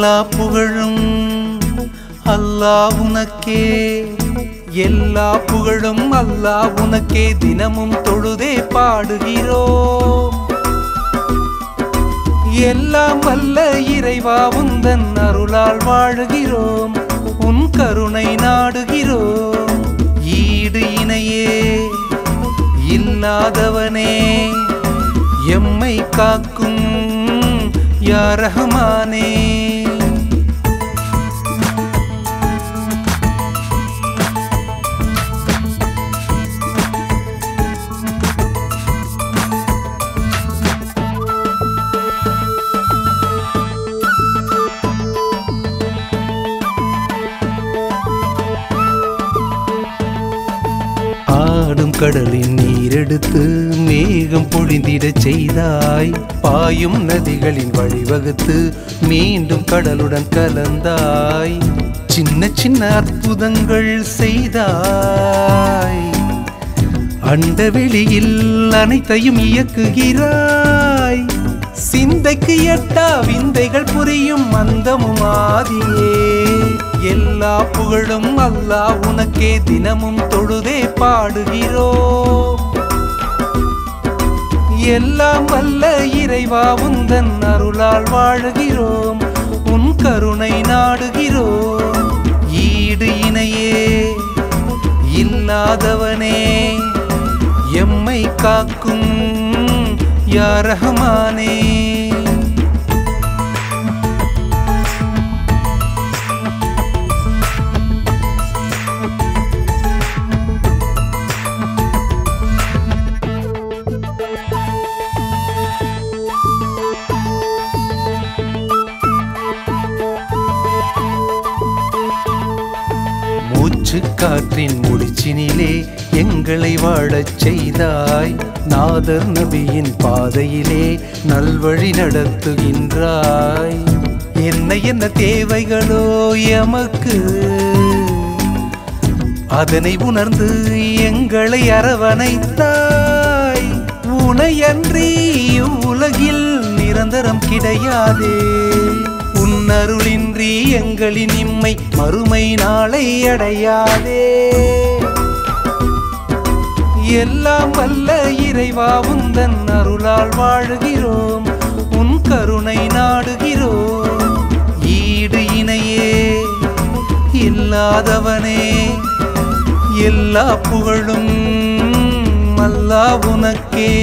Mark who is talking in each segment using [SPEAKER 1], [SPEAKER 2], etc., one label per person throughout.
[SPEAKER 1] எல்லா புகழும் அல்லாஹ் உனக்கே எல்லா புகழும் அல்லாஹ் உனக்கே தினமும் தொழுதே பாடுகிறோம் எல்லாம் வல்ல இறைவா உந்தன் அருளால் வாழுகிறோம் உன் கருணை நாடுகிறோம் ஈடு இணையே இல்லாதவனே எம்மை காக்கும் யா ரஹ்மானே ஆடும் கடலின் நீரெடுத்து மேகம் பொழிந்திடச் செய்தாய் பாயும் நதிகளின் வழிவகுத்து மீண்டும் கடலுடன் கலந்தாய் சின்ன சின்ன அற்புதங்கள் செய்தாய் அண்டவெளியில் அனைத்தையும் இயக்குகிறாய் சிந்தைக்கு எட்டா விந்தைகள் புரியும் மந்தமும் ஆதியே எல்லா புகழும் அல்லாஹ் உனக்கே தினமும் தொழுதே பாடுகிறோம் எல்லாம் வல்ல இறைவா உந்தன் அருளால் வாழுகிறோம் உன் கருணை நாடுகிறோம் ஈடு இணையே இல்லாதவனே எம்மை காக்கும் யா ரஹ்மானே மூச்சு காற்றின் முடிச்சினிலே எங்களை வாழச் செய்தாய் நாதர் நபியின் பாதையிலே நல்வழி நடத்துகின்றாய் என்ன என்ன தேவைகளோ எமக்கு அதனை உணர்ந்து எங்களை அரவணைத்தாய் உனையன்றி உலகில் நிரந்தரம் கிடையாதே உன்னருளின்றி எங்களின் இம்மை மறுமை நாளை அடையாதே எல்லாம் வல்ல இறைவா உந்தன் அருளால் வாழுகிறோம் உன் கருணை நாடுகிறோம் ஈடு இணையே இல்லாதவனே எல்லா புகழும் அல்லாஹ் உனக்கே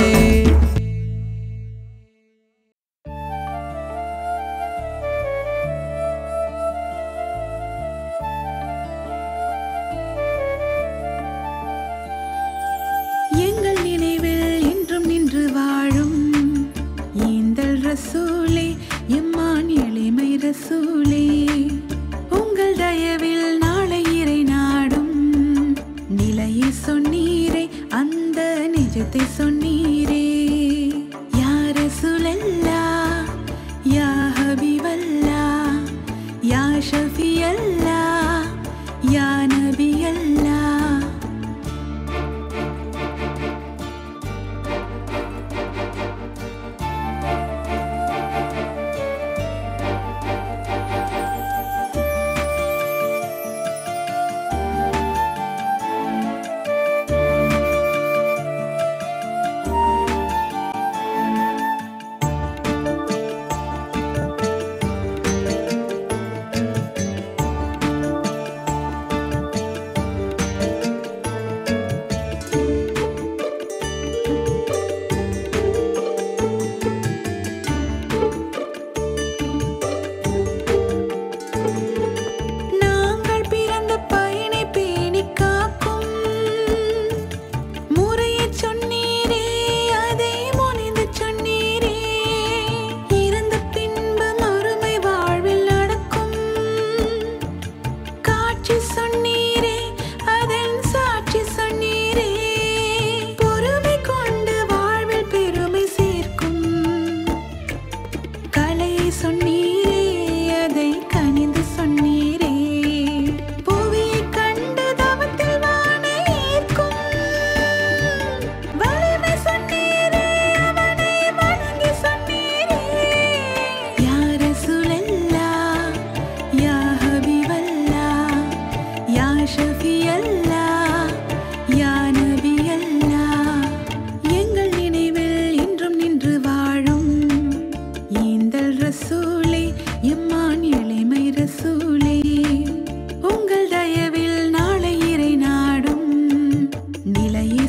[SPEAKER 2] எங்கள் நினைவில் இன்றும் நின்று வாழும் ஏந்தல் ரசூலே எம்மான் எளிமை ரசூலே உங்கள் தயவில் நாளை இறை நாடும் நிலையை சொன்னீரே அந்த நிஜத்தை சொன்னீரே யா ரசூலல்லா யா ஹபீபல்லா யா ஷஃபியல்லா யா நபியல்லா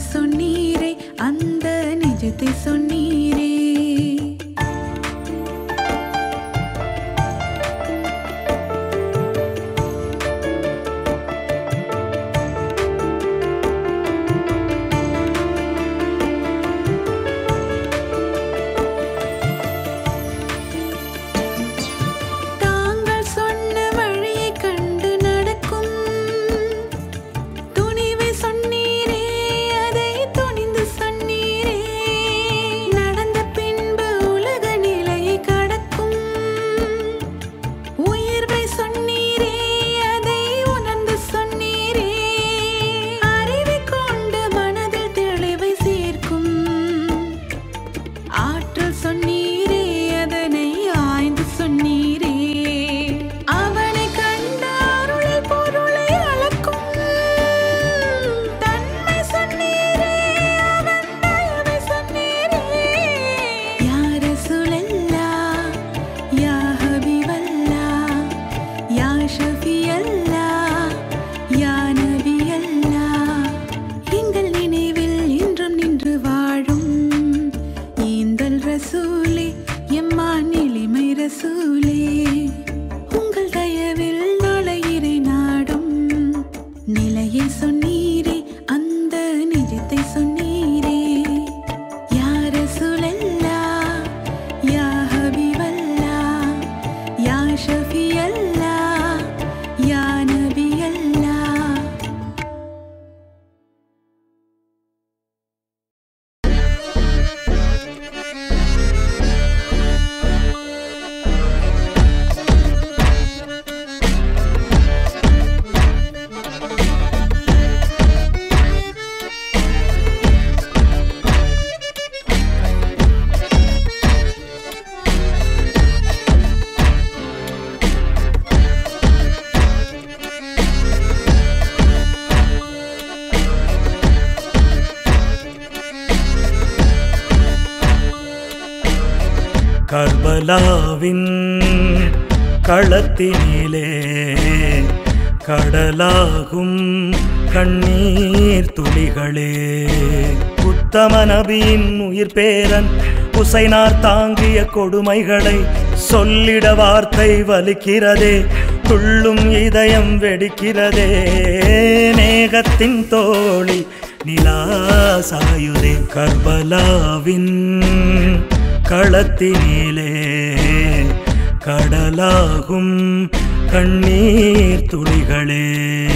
[SPEAKER 2] சொன்னீரே அந்த நிஜத்தை சொன்னீரே தாங்கள் சொன்ன வழியை கண்டு நடக்கும் துணிவை சொன்னீரே அதை துணிந்து சொன்னீரே நடந்த பின்பு உலக நிலையை கடக்கும் உயிர்வை சொன்னீரே அதை உணர்ந்து சொன்னீரே அறிவை கொண்டு மனதில் தெளிவை சேர்க்கும் ஆற்றல் சொன்னீரே அதனை ஆய்ந்து சொன்னீரே அவனை கண்ட அருளில் பொருளை அளக்கும் தன்மை சொன்னீரே அவன் தயவை சொன்னீரே யார் ரசூலல்லா யா ஹபீபல்லா யா ஷஃபியல்லா யா நபியல்லா எங்கள் நினைவில் இன்றும் நின்று வாழும் ஈந்தல் ரசூலே எம்மான் எளிமை ரசூலே உங்கள் தயவில் நாளை இறை நாடும் நிலையை சொன்னீரே அந்த நிஜத்தை சொன்னீரே யா ரசூலல்லா யா ஹபீபல்லா யா ஷஃபியல்லா யா நபியல்லா
[SPEAKER 3] கர்பலாவின் களத்தினிலே கடலாகும் கண்ணீர் துளிகளே உத்தம நபியின் உயிர் பேரன் உசைனார் தாங்கிய கொடுமைகளை சொல்லிட வார்த்தை வலிக்கிறதே துள்ளும் இதயம் வெடிக்கிறதே நேகத்தின் தோழி நிலா சாயுதே கர்பலாவின் களத்தினிலே கடலாகும் கண்ணீர் துளிகளே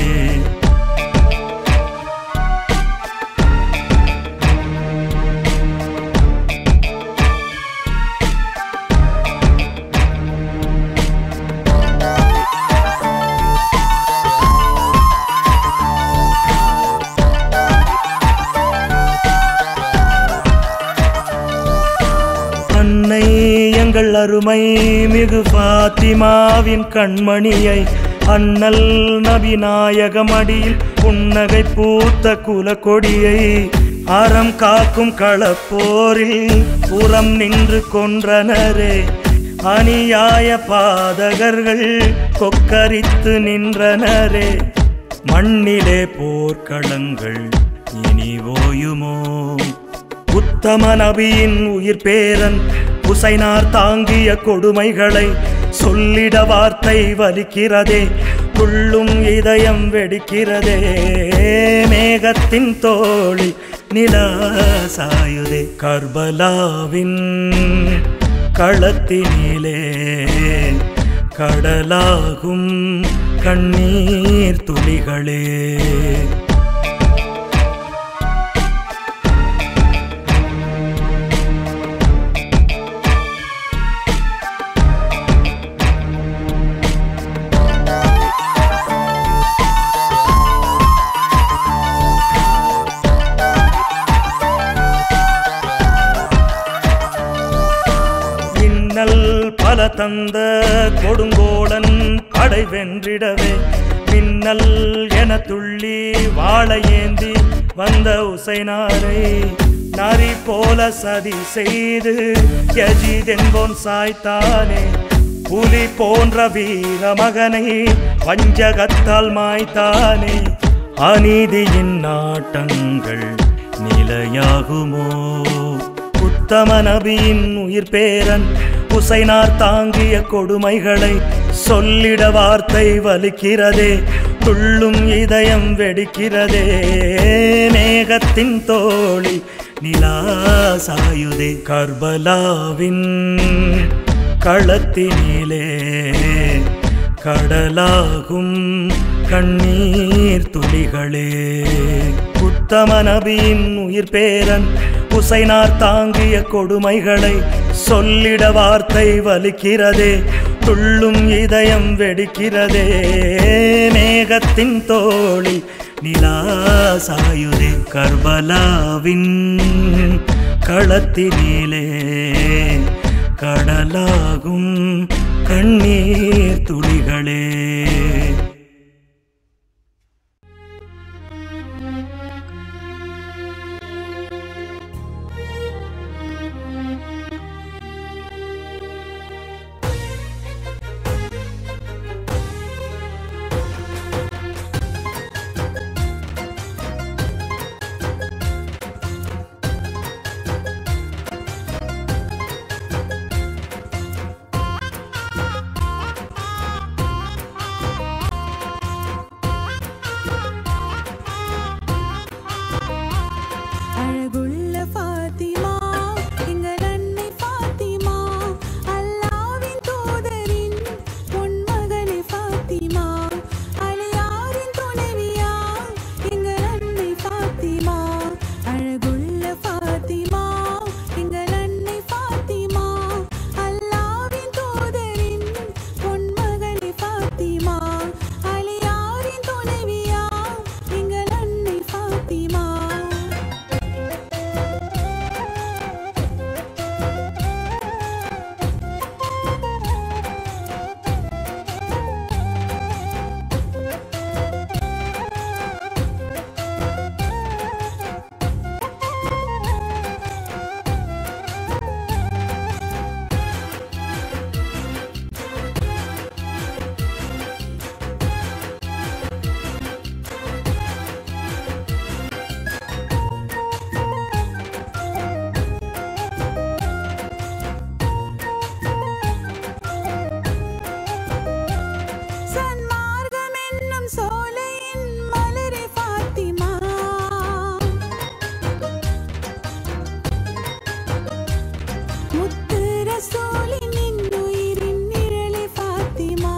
[SPEAKER 3] அன்னை எங்கள் அருமை மிகு பாத்திமாவின் கண்மணியை அண்ணல் நபிநாயகம் அடியில் புன்னகை பூத்த குலக்கொடியை அறம் காக்கும் களப்போரில் புறம் நின்று கொன்றனரே அநியாய பாதகர்கள் கொக்கரித்து நின்றனரே மண்ணிலே போர்க்களங்கள் இனி ஓயுமோ உத்தம நபியின் உயிர் பேரன் உசைனார் தாங்கிய கொடுமைகளை சொல்லிட வார்த்தை வலிக்கிறதே துள்ளும் இதயம் வெடிக்கிறதே மேகத்தின் தோழி நிலா சாயுதே கர்பலாவின் களத்தினிலே கடலாகும் கண்ணீர் துளிகளே இன்னல் பல தந்த கொடுங்கோடன் படை வென்றிடவே மின்னல் என துள்ளி வாழை ஏந்தி வந்த உசைனாரை நரி போல சதி செய்து யஜிதென்போன் சாய்த்தானே புலி போன்ற வீர மகனை வஞ்சகத்தால் மாய்த்தானே அநீதியின் நாட்டங்கள் நிலையாகுமோ உத்தம நபியின் உயிர் பேரன் உசைனார் தாங்கிய கொடுமைகளை சொல்லிட வார்த்தை வலிக்கிறதே துள்ளும் இதயம் வெடிக்கிறதே மேகத்தின் தோழி நிலா சாயுதே கர்பலாவின் களத்தினிலே கடலாகும் கண்ணீர் துளிகளே உத்தம நபியின் உயிர் பேரன் உசைனார் தாங்கிய கொடுமைகளை சொல்லிட வார்த்தை வலிக்கிறதே துள்ளும் இதயம் வெடிக்கிறதே மேகத்தின் தோழி நிலா சாயுதே கர்பலாவின் களத்தினிலே கடலாகும் கண்ணீர் துளிகளே
[SPEAKER 2] அழகுள்ள ஃபாத்திமா எங்கள் அன்னை ஃபாத்திமா அல்லாவின் தூதரின் பொன்மகளே ஃபாத்திமா அலியாரின் துணைவியா எங்கள் அன்னை ஃபாத்திமா அழகுள்ள ஃபாத்திமா எங்கள் அன்னை ஃபாத்திமா அல்லாவின் தூதரின் பொன்மகளே ஃபாத்திமா அலியாரின் துணைவியா எங்கள் அன்னை ஃபாத்திமா சன்மார்க்கம் என்னும் சோலையின் மலரே ஃபாத்திமா முத்து ரசூலின் இன்னுயிரின் நிழலே ஃபாத்திமா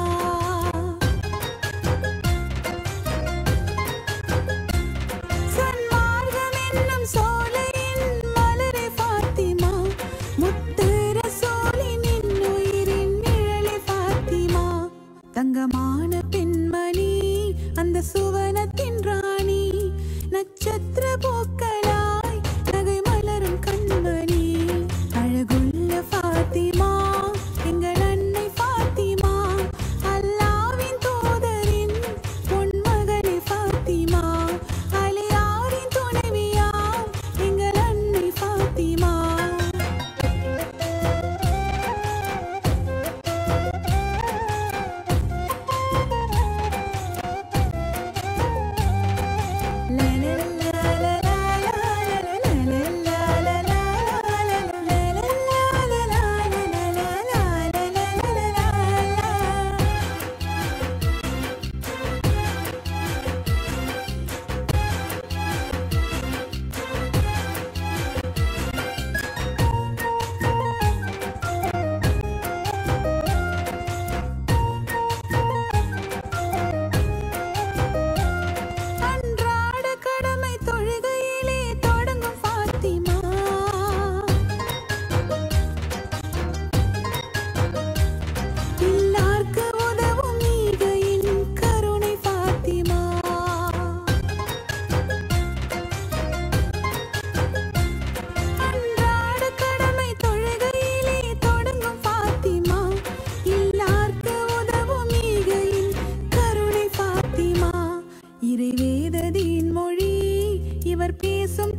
[SPEAKER 2] சன்மார்க்கம் என்னும் சோலையின் மலரே ஃபாத்திமா முத்து ரசூலின் இன்னுயிரின் நிழலே ஃபாத்திமா தங்கமான பெண்மணி அந்த சுவனத்தின் ராணி நட்சத்திர பூக்களாய் நகை மலரும் கண்மணி அழகுள்ள ஃபாத்திமா எங்கள் அன்னை ஃபாத்திமா அல்லாவின் தூதரின் பொன்மகளே ஃபாத்திமா அலியாரின் துணைவியா எங்கள் அன்னை ஃபாத்திமா அன்றாட கடமை தொழுகையிலே தொடங்கும் ஃபாத்திமா எல்லார்க்கு உதவும் நீகையின் கருணை ஃபாத்திமா அன்றாட கடமை தொழுகையிலே தொடங்கும் ஃபாத்திமா எல்லார்க்கு உதவும் ஈகையின் கருணை ஃபாத்திமா இறைவேததின் மொழி இவர் பேசும்